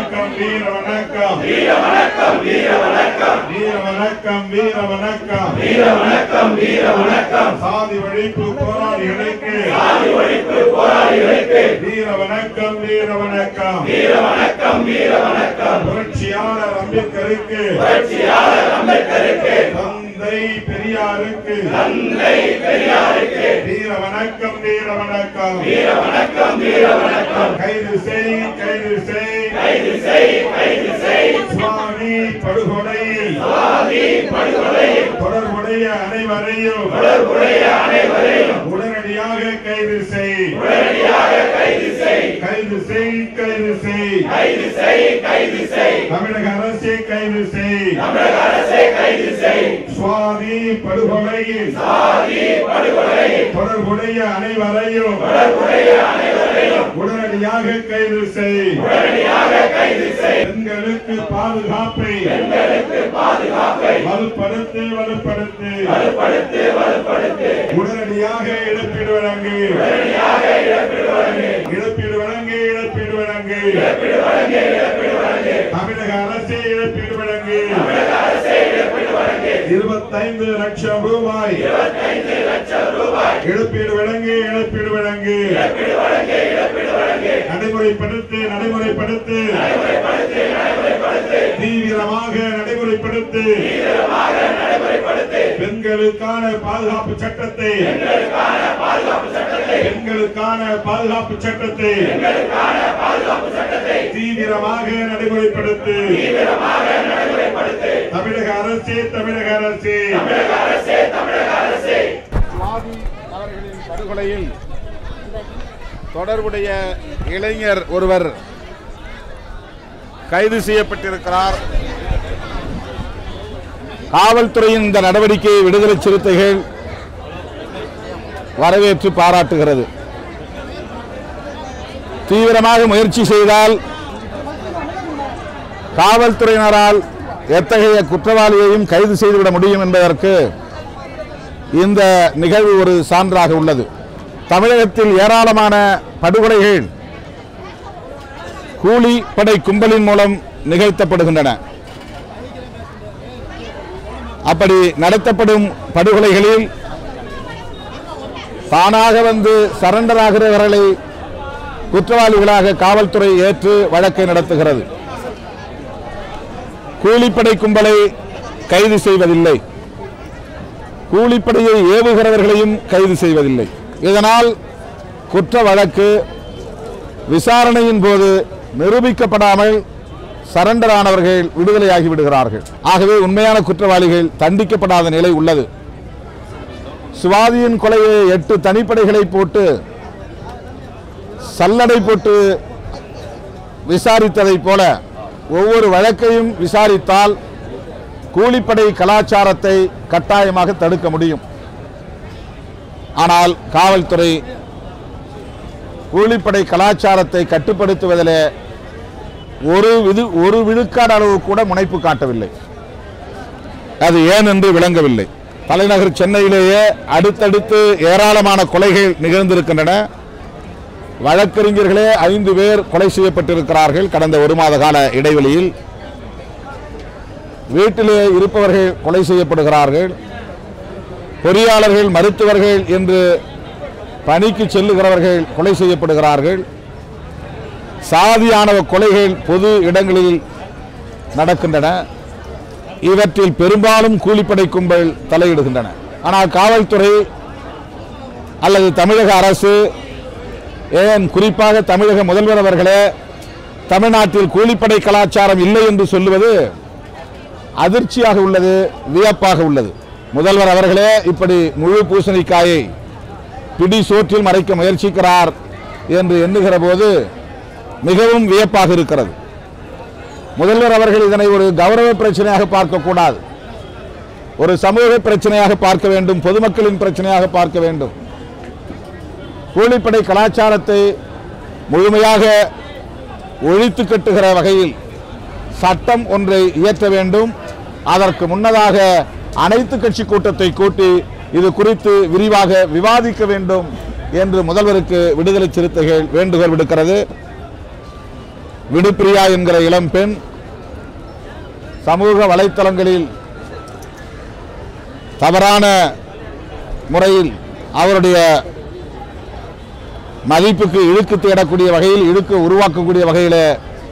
வணக்கம் வீர வணக்கம் வீர வணக்கம் வீர வணக்கம் வீர வணக்கம் வீர வணக்கம் வீர வணக்கம் வீர வணக்கம் சாதி ஒழிப்பு போராளிகளுக்கு சாதி ஒழிப்பு போராளிகளுக்கு வீர வணக்கம் வீர வணக்கம் வீர வணக்கம் வீர வணக்கம் புரட்சியாளர் அம்பேத்கருக்கு புரட்சியாளர் அம்பேத்கருக்கு தந்தை பெரியாருக்கு தந்தை பெரியாருக்கு வீர வணக்கம் வீர வணக்கம் வீர வணக்கம் வீர வணக்கம் கைது செய் கைது செய் கைது செய் கைது செய் சுவாமி படுகொலையில் சுவாமி படுகொலையில் தொடர்புடைய அனைவரையும் தொடர்புடைய அனைவரையும் உடனடியாக கைது செய் உடனடியாக கைது செய் கைது செய் கைது செய் கைது செய் கைது செய் தமிழக அரசை கைது செய் தமிழக அரசை கைது செய் சுவாதி படுகொலையில் சாதி படுகொலையில் தொடர்புடைய அனைவரையும் தொடர்புடைய அனைவரையும் உடனடியாக கைது செய் உடனடியாக கைது செய் பெண்களுக்கு பாதுகாப்பை பெண்களுக்கு பாதுகாப்பை வலுப்படுத்து வலுப்படுத்து வலுப்படுத்து வலுப்படுத்து உடனடியாக இழப்பீடு வழங்கு உடனடியாக இழப்பீடு வழங்கு இழப்பீடு வழங்கு இழப்பீடு வழங்கு இழப்பீடு வழங்கு இழப்பீடு வழங்கு தமிழக அரசே இழப்பீடு வழங்கு தமிழக அரசே இழப்பீடு வழங்கு இருபத்தைந்து லட்சம் ரூபாய் இருபத்தைந்து லட்சம் ரூபாய் இழப்பீடு வழங்கு இழப்பீடு வழங்கு இழப்பீடு வழங்கு இழப்பீடு வழங்கு நடைமுறைப்படுத்து நடைமுறைப்படுத்து நடைமுறைப்படுத்து நடைமுறைப்படுத்து தீவிரமாக நடைமுறைப்படுத்து தீவிரமாக நடைமுறைப்படுத்து பெண்களுக்கான பாதுகாப்பு சட்டத்தை பெண்களுக்கான பாதுகாப்பு சட்டத்தை பெண்களுக்கான பாதுகாப்பு சட்டத்தை பெண்களுக்கான பாதுகாப்பு சட்டத்தை தீவிரமாக நடைமுறைப்படுத்து தீவிரமாக நடைமுறைப்படுத்து தமிழக அரசே தமிழக அரசே தமிழக அரசே தமிழக அரசே சுவாதி அவர்களின் படுகொலையில் தொடர்புடைய இளைஞர் ஒருவர் கைது செய்யப்பட்டிருக்கிறார் காவல்துறையின் இந்த நடவடிக்கையை விடுதலை சிறுத்தைகள் வரவேற்று பாராட்டுகிறது தீவிரமாக முயற்சி செய்தால் காவல்துறையினரால் எத்தகைய குற்றவாளியையும் கைது செய்துவிட முடியும் என்பதற்கு இந்த நிகழ்வு ஒரு சான்றாக உள்ளது தமிழகத்தில் ஏராளமான படுகொலைகள் கூலி படை கும்பலின் மூலம் நிகழ்த்தப்படுகின்றன அப்படி நடத்தப்படும் படுகொலைகளில் தானாக வந்து சரண்டர் ஆகிறவர்களை குற்றவாளிகளாக காவல்துறை ஏற்று வழக்கை நடத்துகிறது கூலிப்படை கும்பலை கைது செய்வதில்லை கூலிப்படையை ஏவுகிறவர்களையும் கைது செய்வதில்லை இதனால் குற்ற வழக்கு விசாரணையின் போது நிரூபிக்கப்படாமல் சரண்டர் ஆனவர்கள் விடுதலையாகி விடுகிறார்கள் ஆகவே உண்மையான குற்றவாளிகள் தண்டிக்கப்படாத நிலை உள்ளது சுவாதியின் கொலையை எட்டு தனிப்படைகளை போட்டு சல்லடை போட்டு விசாரித்ததைப் போல ஒவ்வொரு வழக்கையும் விசாரித்தால் கூலிப்படை கலாச்சாரத்தை கட்டாயமாக தடுக்க முடியும் ஆனால் காவல்துறை கூலிப்படை கலாச்சாரத்தை கட்டுப்படுத்துவதிலே ஒரு விது ஒரு விழுக்காடு அளவு கூட முனைப்பு காட்டவில்லை அது ஏன் என்று விளங்கவில்லை தலைநகர் சென்னையிலேயே அடுத்தடுத்து ஏராளமான கொலைகள் நிகழ்ந்திருக்கின்றன வழக்கறிஞர்களே ஐந்து பேர் கொலை செய்யப்பட்டிருக்கிறார்கள் கடந்த ஒரு மாத கால இடைவெளியில் வீட்டிலே இருப்பவர்கள் கொலை செய்யப்படுகிறார்கள் பொறியாளர்கள் மருத்துவர்கள் என்று பணிக்கு செல்லுகிறவர்கள் கொலை செய்யப்படுகிறார்கள் சாதியானவ கொலைகள் பொது இடங்களில் நடக்கின்றன இவற்றில் பெரும்பாலும் கூலிப்படை கும்பல் தலையிடுகின்றன ஆனால் காவல்துறை அல்லது தமிழக அரசு ஏன் குறிப்பாக தமிழக முதல்வர் அவர்களே தமிழ்நாட்டில் கூலிப்படை கலாச்சாரம் இல்லை என்று சொல்லுவது அதிர்ச்சியாக உள்ளது வியப்பாக உள்ளது முதல்வர் அவர்களே இப்படி முழு பூசணிக்காயை பிடி சோற்றில் மறைக்க முயற்சிக்கிறார் என்று எண்ணுகிற போது மிகவும் வியப்பாக இருக்கிறது முதல்வர் அவர்கள் இதனை ஒரு கௌரவ பிரச்சனையாக பார்க்கக்கூடாது ஒரு சமூக பிரச்சனையாக பார்க்க வேண்டும் பொதுமக்களின் பிரச்சனையாக பார்க்க வேண்டும் கூலிப்படை கலாச்சாரத்தை முழுமையாக ஒழித்து கட்டுகிற வகையில் சட்டம் ஒன்றை இயற்ற வேண்டும் அதற்கு முன்னதாக அனைத்து கட்சி கூட்டத்தை கூட்டி இது குறித்து விரிவாக விவாதிக்க வேண்டும் என்று முதல்வருக்கு விடுதலை சிறுத்தைகள் வேண்டுகோள் விடுக்கிறது விடுப்பிரியா என்கிற இளம்பெண் சமூக வலைத்தளங்களில் தவறான முறையில் அவருடைய மதிப்புக்கு இழுக்கு தேடக்கூடிய வகையில் இழுக்கு உருவாக்கக்கூடிய வகையில்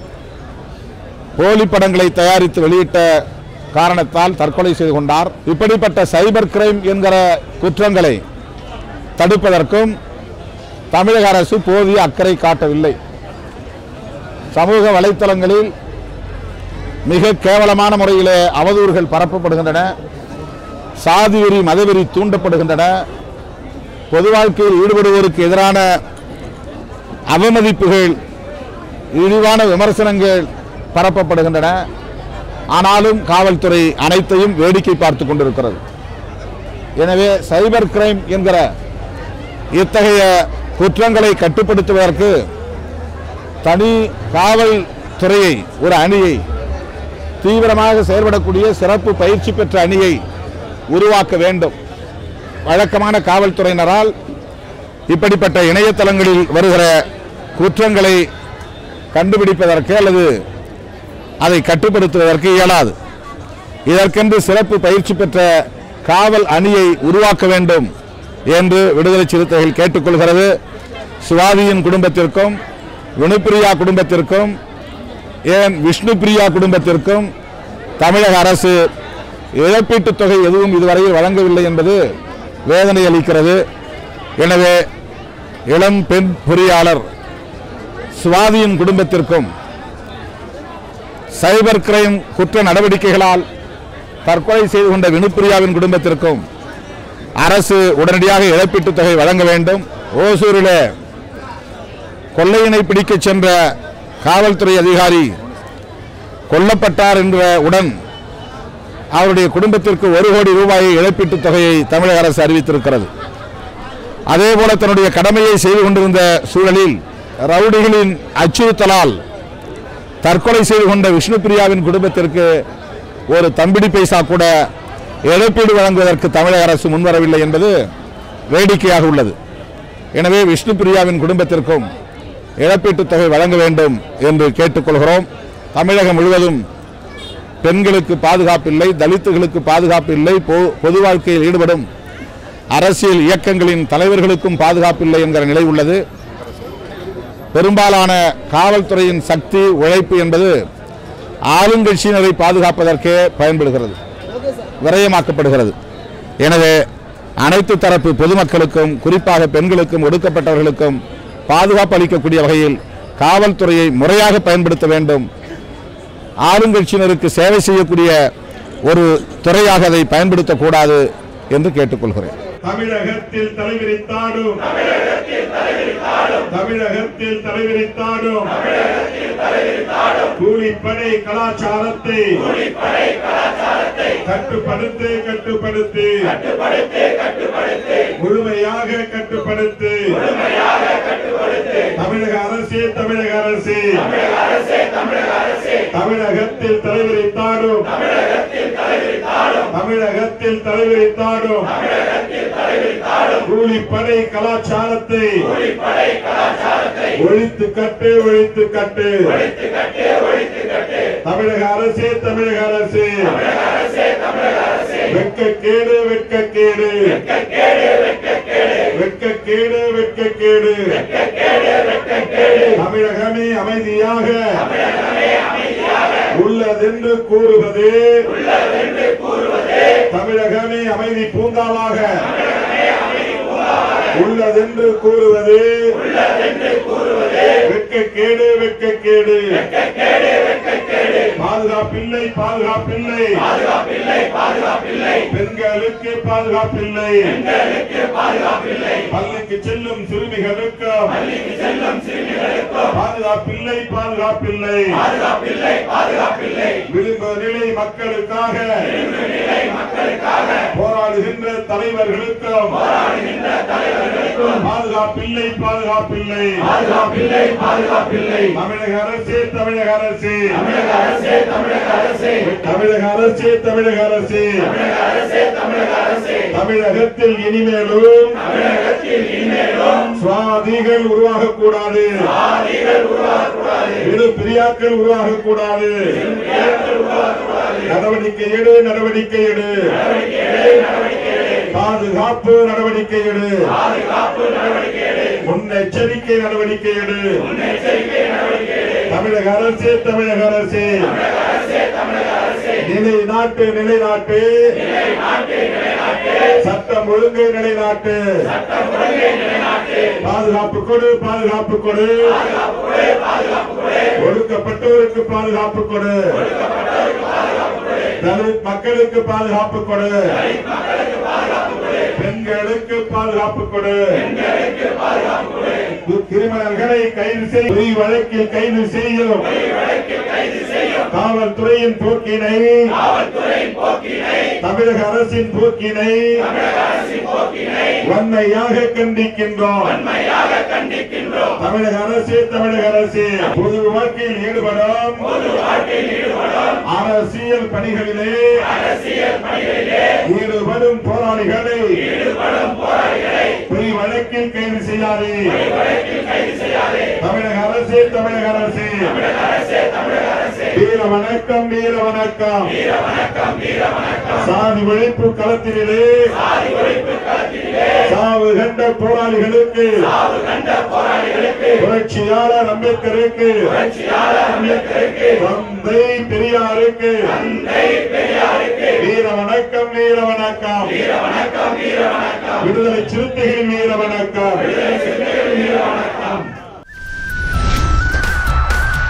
போலி படங்களை தயாரித்து வெளியிட்ட காரணத்தால் தற்கொலை செய்து கொண்டார் இப்படிப்பட்ட சைபர் கிரைம் என்கிற குற்றங்களை தடுப்பதற்கும் தமிழக அரசு போதிய அக்கறை காட்டவில்லை சமூக வலைத்தளங்களில் மிக கேவலமான முறையிலே அவதூறுகள் பரப்பப்படுகின்றன சாதிவெறி மதவெறி தூண்டப்படுகின்றன பொது வாழ்க்கையில் ஈடுபடுவோருக்கு எதிரான அவமதிப்புகள் இழிவான விமர்சனங்கள் பரப்பப்படுகின்றன ஆனாலும் காவல்துறை அனைத்தையும் வேடிக்கை பார்த்து கொண்டிருக்கிறது எனவே சைபர் கிரைம் என்கிற இத்தகைய குற்றங்களை கட்டுப்படுத்துவதற்கு தனி காவல் துறையை ஒரு அணியை தீவிரமாக செயல்படக்கூடிய சிறப்பு பயிற்சி பெற்ற அணியை உருவாக்க வேண்டும் வழக்கமான காவல்துறையினரால் இப்படிப்பட்ட இணையதளங்களில் வருகிற குற்றங்களை கண்டுபிடிப்பதற்கு அல்லது அதை கட்டுப்படுத்துவதற்கு இயலாது இதற்கென்று சிறப்பு பயிற்சி பெற்ற காவல் அணியை உருவாக்க வேண்டும் என்று விடுதலை சிறுத்தைகள் கேட்டுக்கொள்கிறது சுவாதியின் குடும்பத்திற்கும் வினுப்பிரியா குடும்பத்திற்கும் ஏன் விஷ்ணுபிரியா குடும்பத்திற்கும் தமிழக அரசு இழப்பீட்டுத் தொகை எதுவும் இதுவரையில் வழங்கவில்லை என்பது வேதனை அளிக்கிறது எனவே இளம் பெண் பொறியாளர் சுவாதியின் குடும்பத்திற்கும் சைபர் கிரைம் குற்ற நடவடிக்கைகளால் தற்கொலை செய்து கொண்ட வினுப்பிரியாவின் குடும்பத்திற்கும் அரசு உடனடியாக இழப்பீட்டுத் தொகை வழங்க வேண்டும் ஓசூரிலே கொள்ளையினை பிடிக்கச் சென்ற காவல்துறை அதிகாரி கொல்லப்பட்டார் என்ற உடன் அவருடைய குடும்பத்திற்கு ஒரு கோடி ரூபாயை இழப்பீட்டுத் தொகையை தமிழக அரசு அறிவித்திருக்கிறது அதேபோல தன்னுடைய கடமையை செய்து கொண்டிருந்த சூழலில் ரவுடிகளின் அச்சுறுத்தலால் தற்கொலை செய்து கொண்ட விஷ்ணுபிரியாவின் குடும்பத்திற்கு ஒரு தம்பிடி பைசா கூட இழப்பீடு வழங்குவதற்கு தமிழக அரசு முன்வரவில்லை என்பது வேடிக்கையாக உள்ளது எனவே விஷ்ணுபிரியாவின் குடும்பத்திற்கும் இழப்பீட்டுத் தொகை வழங்க வேண்டும் என்று கேட்டுக்கொள்கிறோம் தமிழகம் முழுவதும் பெண்களுக்கு பாதுகாப்பில்லை தலித்துகளுக்கு பாதுகாப்பில்லை பொ- பொது வாழ்க்கையில் ஈடுபடும் அரசியல் இயக்கங்களின் தலைவர்களுக்கும் பாதுகாப்பில்லை என்கிற நிலை உள்ளது பெரும்பாலான காவல்துறையின் சக்தி உழைப்பு என்பது ஆளுங்கட்சியினரை பாதுகாப்பதற்கே பயன்படுகிறது விரயமாக்கப்படுகிறது எனவே அனைத்து தரப்பு பொதுமக்களுக்கும் குறிப்பாக பெண்களுக்கும் ஒடுக்கப்பட்டவர்களுக்கும் பாதுகாப்பு அளிக்கக்கூடிய வகையில் காவல்துறையை முறையாக பயன்படுத்த வேண்டும் ஆளுங்கட்சியினருக்கு சேவை செய்யக்கூடிய ஒரு துறையாக அதை பயன்படுத்தக்கூடாது என்று கேட்டுக்கொள்கிறேன் தமிழகத்தில் தலைவிரித்தாடும் தமிழகத்தில் தலைவிரித்தாடும் கூலிப்படை கலாச்சாரத்தை கட்டுப்படுத்து கட்டுப்படுத்து முழுமையாக கட்டுப்படுத்து தமிழக அரசே தமிழக அரசே தமிழகத்தில் தலைவிரித்தாடும் தமிழகத்தில் தலைவிரித்தாடும் கூலிப்படை கலாச்சாரத்தை ஒழித்து கட்டு ஒழித்து கட்டு தமிழக அரசே தமிழக அரசே வெட்கக்கேடு வெட்கக்கேடு வெட்கக்கேடு வெட்கக்கேடு தமிழகமே அமைதியாக உள்ளதென்று கூறுவது தமிழகமே அமைதி பூங்காவாக உள்ளதென்று கூறுவது வெட்கக்கேடு வெட்கக்கேடு பாதுகாப்பில்லை பாதுகாப்பில்லை பெண்களுக்கு பாதுகாப்பில்லை பள்ளிக்கு செல்லும் சிறுமிகளுக்கும் பாதுகாப்பில்லை பாதுகாப்பில்லை விளிம்பு நிலை மக்களுக்காக போராடுகின்ற தலைவர்களுக்கும் பாதுகாப்பில்லை பாதுகாப்பில்லை தமிழக அரசே தமிழக அரசே தமிழக அரசே தமிழக அரசே தமிழகத்தில் இனிமேலும் சுவாதி சாதிகள் உருவாகக்கூடாது இரு பிரியாக்கள் உருவாகக்கூடாது நடவடிக்கை எடு நடவடிக்கை எடு பாதுகாப்பு நடவடிக்கை எடு முன்னெச்சரிக்கை நடவடிக்கை எடு தமிழக அரசு தமிழக அரசு நிலை நாட்டு நிலை நாட்டு சட்டம் ஒழுங்கு நிலைநாட்டு பாதுகாப்பு கொடு பாதுகாப்பு கொடு ஒடுக்கப்பட்டோருக்கு பாதுகாப்பு கொடு தலித் மக்களுக்கு பாதுகாப்பு கொடு பெண்களுக்கு பாதுகாப்பு கொடு கிரிமினல்களை கைது செய்யும் பொய் வழக்கில் கைது செய்யும் காவல்துறையின் போக்கினை தமிழக அரசின் போக்கினை வன்மையாக கண்டிக்கின்றோம் தமிழக அரசு தமிழக அரசு பொது வாழ்க்கையில் ஈடுபடும் அரசியல் பணிகளிலே ஈடுபடும் போராளிகளை பொய் வழக்கில் கைது செய்யாதே தமிழக அரசு தமிழக அரசு வீர வணக்கம் வீர வணக்கம் சாதி ஒழிப்பு களத்திலே சாவு கண்ட போராளிகளுக்கு புரட்சியாளர் அம்பேத்கருக்கு தந்தை பெரியாருக்கு வீர வணக்கம் வீர வணக்கம் விடுதலை சிறுத்தைகளின் வீர வணக்கம்